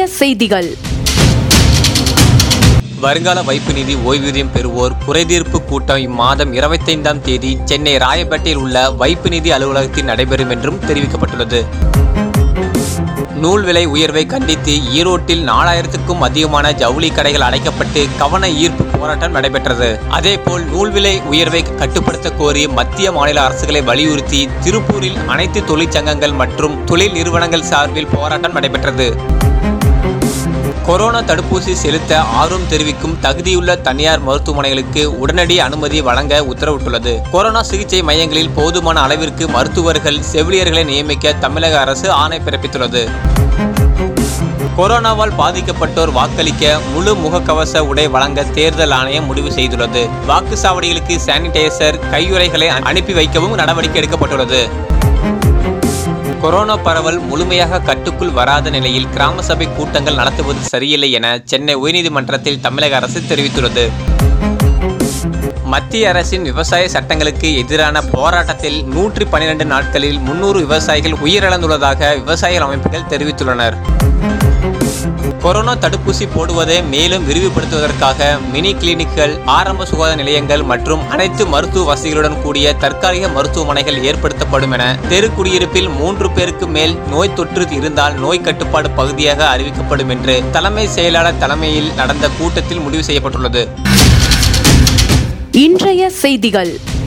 செய்திகள் வருங்கால வைப்பு நிதி ஓய்வூதியம் பெறுவோர் குறைதீர்ப்பு கூட்டம் இம்மாதம் இருபத்தைந்தாம் தேதி சென்னை ராயப்பேட்டையில் உள்ள வைப்பு நிதி அலுவலகத்தில் நடைபெறும் என்றும் தெரிவிக்கப்பட்டுள்ளது நூல் விலை உயர்வை கண்டித்து ஈரோட்டில் நாலாயிரத்துக்கும் அதிகமான ஜவுளி கடைகள் அடைக்கப்பட்டு கவன ஈர்ப்பு போராட்டம் நடைபெற்றது அதேபோல் நூல் விலை உயர்வை கட்டுப்படுத்த கோரி மத்திய மாநில அரசுகளை வலியுறுத்தி திருப்பூரில் அனைத்து தொழிற்சங்கங்கள் மற்றும் தொழில் நிறுவனங்கள் சார்பில் போராட்டம் நடைபெற்றது கொரோனா தடுப்பூசி செலுத்த ஆர்வம் தெரிவிக்கும் தகுதியுள்ள தனியார் மருத்துவமனைகளுக்கு உடனடி அனுமதி வழங்க உத்தரவிட்டுள்ளது கொரோனா சிகிச்சை மையங்களில் போதுமான அளவிற்கு மருத்துவர்கள் செவிலியர்களை நியமிக்க தமிழக அரசு ஆணை பிறப்பித்துள்ளது கொரோனாவால் பாதிக்கப்பட்டோர் வாக்களிக்க முழு முகக்கவச உடை வழங்க தேர்தல் ஆணையம் முடிவு செய்துள்ளது வாக்குச்சாவடிகளுக்கு சானிடைசர் கையுறைகளை அனுப்பி வைக்கவும் நடவடிக்கை எடுக்கப்பட்டுள்ளது கொரோனா பரவல் முழுமையாக கட்டுக்குள் வராத நிலையில் கிராம சபை கூட்டங்கள் நடத்துவது சரியில்லை என சென்னை உயர்நீதிமன்றத்தில் தமிழக அரசு தெரிவித்துள்ளது மத்திய அரசின் விவசாய சட்டங்களுக்கு எதிரான போராட்டத்தில் நூற்றி பன்னிரண்டு நாட்களில் முன்னூறு விவசாயிகள் உயிரிழந்துள்ளதாக விவசாயிகள் அமைப்புகள் தெரிவித்துள்ளனர் கொரோனா தடுப்பூசி போடுவதை மேலும் விரிவுபடுத்துவதற்காக மினி கிளினிக்கள் ஆரம்ப சுகாதார நிலையங்கள் மற்றும் அனைத்து மருத்துவ வசதிகளுடன் கூடிய தற்காலிக மருத்துவமனைகள் ஏற்படுத்தப்படும் என தெருக்குடியிருப்பில் மூன்று பேருக்கு மேல் நோய் தொற்று இருந்தால் நோய் கட்டுப்பாடு பகுதியாக அறிவிக்கப்படும் என்று தலைமை செயலாளர் தலைமையில் நடந்த கூட்டத்தில் முடிவு செய்யப்பட்டுள்ளது இன்றைய செய்திகள்